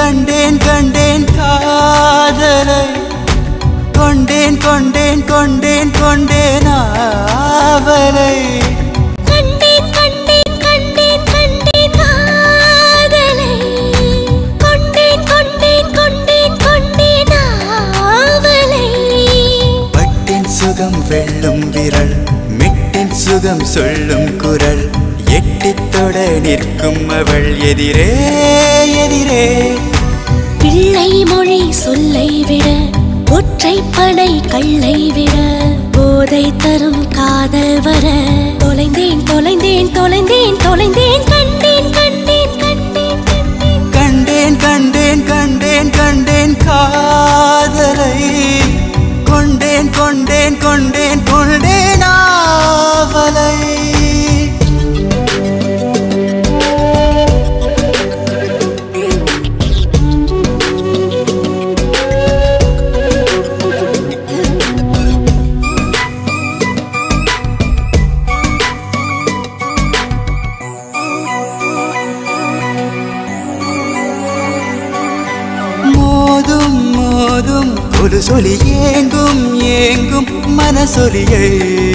கண்டேன் கண்டேன் காதலை கொண்டேன் கொண்டேன் கொண்டேன் கொண்டேன் ஆவலை கண்டேன் கண்டேன் கண்டேன் கண்டேன் காதலை கொண்டேன் கொண்டேன் கொண்டேன் கொண்டேன் ஆவலை பட்டின் சுகம் வெல்லும் விரல் மெட்டின் சுகம் சொல்லும் குரல் எட்டித் தொட நிற்கும் அவள் எதிரே எதிரே பிள்ளை மொழி சொல்லை விட ஒற்றை படை கள்ளை விட போதை தரும் காதல் வர தொலைந்தேன் தொலைந்தேன் தொலைந்தேன் தொலைந்தேன் கண்டேன் கண்டேன் கண்டேன் கண்டேன் கண்டேன் கண்டேன் கண்டேன் கண்டேன் காதலை கொண்டேன் கொண்டேன் கொண்டேன் கொண்டேன் ஆவலை மோதும் மோதும் ஒரு சொலி ஏங்கும் ஏங்கும் மனசொலியை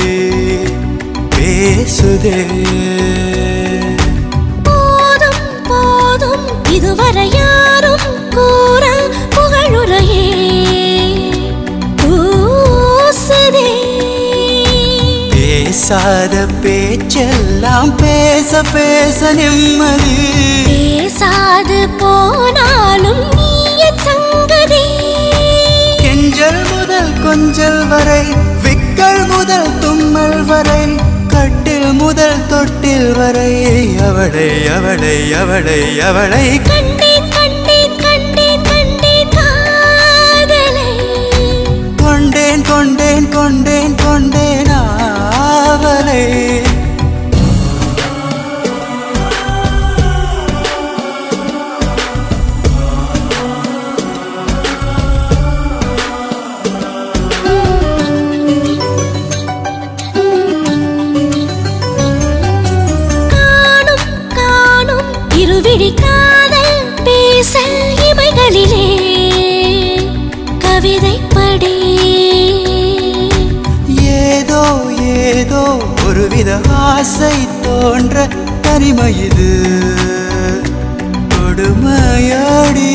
பேசுதே போதும் போதும் இதுவரை யாரும் கூற புகழுரையே பூசுதே பேசாத பேச்செல்லாம் பேச பேச நிம்மதி பேசாது போனாலும் நீய சங்கதி கெஞ்சல் முதல் கொஞ்சல் வரை விக்கல் முதல் தும்மல் வரை கட்டில் முதல் தொட்டில் வரை அவளை அவளை அவளை அவளை கண்டேன் கண்டேன் கண்டேன் கண்டேன் காதலை கொண்டேன் கொண்டேன் கொண்டேன் கொண்டேன் ஆவலை காணும் காணும் இருவிழி காதல் பேச இமைகளிலே கவிதை படி ஏதோ ஏதோ ஒருவித ஆசை தோன்ற தனிமை இது கொடுமையாடி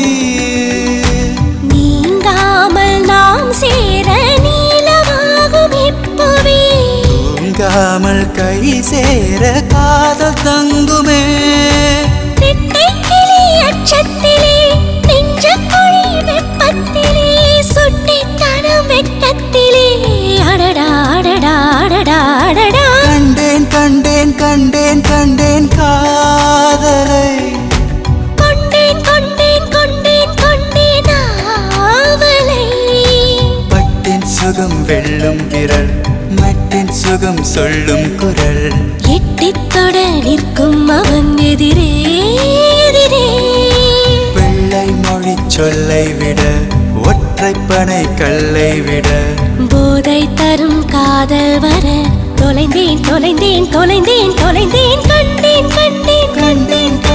நீங்காமல் நாம் சேர நீலமாகும் இப்பவே தூங்காமல் கை சேர காதல் தங்குமே திட்டை கிளி அச்சத்திலே நெஞ்சக்குழி வெப்பத்திலே சுட்டி தனம் வெட்டத்திலே அடடா அடடா அடடா அடடா கண்டேன் கண்டேன் கண்டேன் கண்டேன் காதலை கொண்டேன் கொண்டேன் கொண்டேன் கொண்டேன் ஆவலை பட்டின் சுகம் வெல்லும் விரல் மட்டின் சுகம் சொல்லும் குரல் எட்டித் தொட நிற்கும் அவன் எதிரே எதிரே வெள்ளை மொழி சொல்லை விட ஒற்றைப்பனை கல்லை விட போதை தரும் காதல் வர தொலைந்தேன் தொலைந்தேன் தொலைந்தேன் தொலைந்தேன் கண்டேன் கண்டேன் கண்டேன்